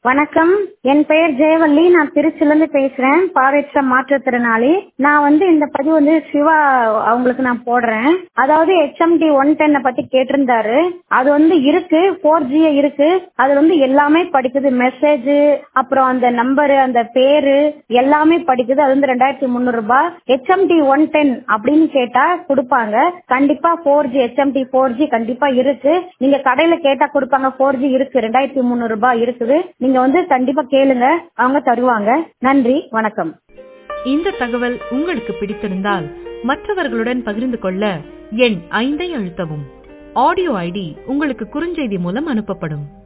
வணக்கம் என் பெயர் ஜெயவள்ளி நான் திருச்சிலேருந்து பேசுறேன் பார்வையற்ற மாற்றுத்திறனாளி நான் வந்து இந்த பதிவு வந்து சிவா அவங்களுக்கு நான் போடுறேன் அதாவது ஹெச்எம்டி ஒன் டென்னை பத்தி கேட்டிருந்தாரு அது வந்து இருக்கு ஃபோர் ஜி இருக்கு அது வந்து எல்லாமே படிக்குது மெசேஜ் அப்புறம் அந்த நம்பரு அந்த பேரு எல்லாமே படிக்குது அது வந்து ரெண்டாயிரத்தி முந்நூறு ரூபாய் ஹெச்எம்டி ஒன் டென் அப்படின்னு கேட்டா கொடுப்பாங்க கண்டிப்பா four G HMD four G கண்டிப்பா இருக்கு நீங்க கடையில கேட்டா கொடுப்பாங்க ஃபோர் ஜி இருக்கு ரெண்டாயிரத்தி முந்நூறு ரூபாய் இருக்குது நீங்க வந்து கண்டிப்பா கேளுங்க அவங்க தருவாங்க நன்றி வணக்கம் இந்த தகவல் உங்களுக்கு பிடித்திருந்தால் மற்றவர்களுடன் பகிர்ந்து கொள்ள எண் ஐந்தை அழுத்தவும் ஆடியோ ஐடி உங்களுக்கு குறுஞ்செய்தி மூலம் அனுப்பப்படும்